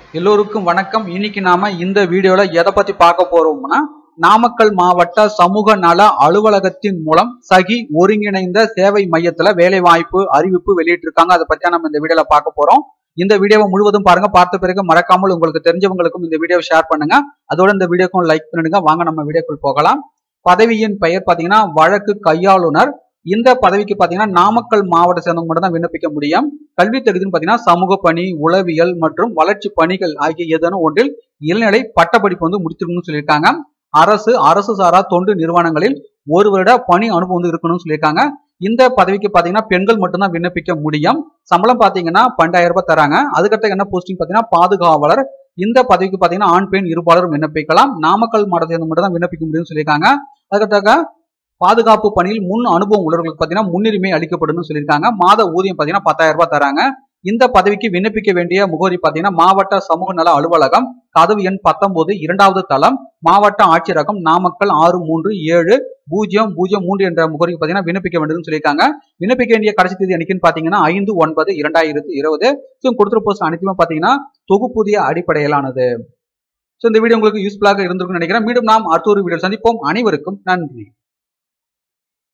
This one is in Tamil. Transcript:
எல்லோருக்கும் வணக்கம் இன்னைக்கு நாம இந்த வீடியோல எதை பத்தி பார்க்க போறோம்னா நாமக்கல் மாவட்ட சமூக நல அலுவலகத்தின் மூலம் சகி ஒருங்கிணைந்த சேவை மையத்துல வேலை வாய்ப்பு அறிவிப்பு வெளியிட்டிருக்காங்க அதை பத்தி நம்ம இந்த வீடியோல பார்க்க போறோம் இந்த வீடியோவை முழுவதும் பாருங்க பார்த்த பிறகு மறக்காமல் உங்களுக்கு தெரிஞ்சவங்களுக்கும் இந்த வீடியோவை ஷேர் பண்ணுங்க அதோட இந்த வீடியோக்கும் லைக் பண்ணிடுங்க வாங்க நம்ம வீடியோக்குள் போகலாம் பதவியின் பெயர் பாத்தீங்கன்னா வழக்கு கையாளுநர் இந்த பதவிக்கு பாத்தீங்கன்னா நாமக்கல் மாவட்ட சேர்ந்தவங்க மட்டும் தான் விண்ணப்பிக்க முடியும் கல்வி தகுதின்னு பாத்தீங்கன்னா சமூக பணி உளவியல் மற்றும் வளர்ச்சி பணிகள் ஆகிய ஏதேனும் ஒன்றில் இளநிலை பட்டப்படிப்பு வந்து முடித்திருக்கணும்னு சொல்லியிருக்காங்க அரசு அரசு சாரா தொண்டு நிறுவனங்களில் ஒரு வருட பணி அனுபவம் வந்து இருக்கணும்னு சொல்லியிருக்காங்க இந்த பதவிக்கு பாத்தீங்கன்னா பெண்கள் மட்டும்தான் விண்ணப்பிக்க முடியும் சம்பளம் பாத்தீங்கன்னா பன்னெண்டாயிரம் ரூபாய் தராங்க அதுக்கடுத்து என்ன போஸ்டிங் பாத்தீங்கன்னா பாதுகாவலர் இந்த பதவிக்கு பாத்தீங்கன்னா ஆண் பெண் இருப்பாளரும் விண்ணப்பிக்கலாம் நாமக்கல் மாவட்டத்தில் மட்டும் தான் விண்ணப்பிக்க முடியும்னு சொல்லியிருக்காங்க அதுக்கடுத்தாக பாதுகாப்பு பணியில் முன் அனுபவம் உள்ளவர்களுக்கு பாத்தீங்கன்னா முன்னுரிமை அளிக்கப்படும் சொல்லியிருக்காங்க மாத ஊதியம் பாத்தீங்கன்னா பத்தாயிரம் ரூபாய் தராங்க இந்த பதவிக்கு விண்ணப்பிக்க வேண்டிய முகவரி பாத்தீங்கன்னா மாவட்ட சமூக நல அலுவலகம் கதவு எண் பத்தொன்பது இரண்டாவது தளம் மாவட்ட ஆட்சியரகம் நாமக்கல் ஆறு மூன்று ஏழு பூஜ்ஜியம் பூஜ்ஜியம் மூன்று என்ற முகவரிக்கு பாத்தீங்கன்னா விண்ணப்பிக்க வேண்டும் சொல்லியிருக்காங்க விண்ணப்பிக்க வேண்டிய கடைசி தேதி என்னைக்குன்னு பாத்தீங்கன்னா ஐந்து ஒன்பது இரண்டாயிரத்தி இருபது ஸோ கொடுத்துரு போஸ்ட் அனைத்துமே பாத்தீங்கன்னா தொகுப்புதிய அடிப்படையிலானது ஸோ இந்த வீடியோ உங்களுக்கு யூஸ்ஃபுல்லாக இருந்திருக்கும்னு நினைக்கிறேன் மீண்டும் நாம் அடுத்த ஒரு வீடியோ சந்திப்போம் அனைவருக்கும் நன்றி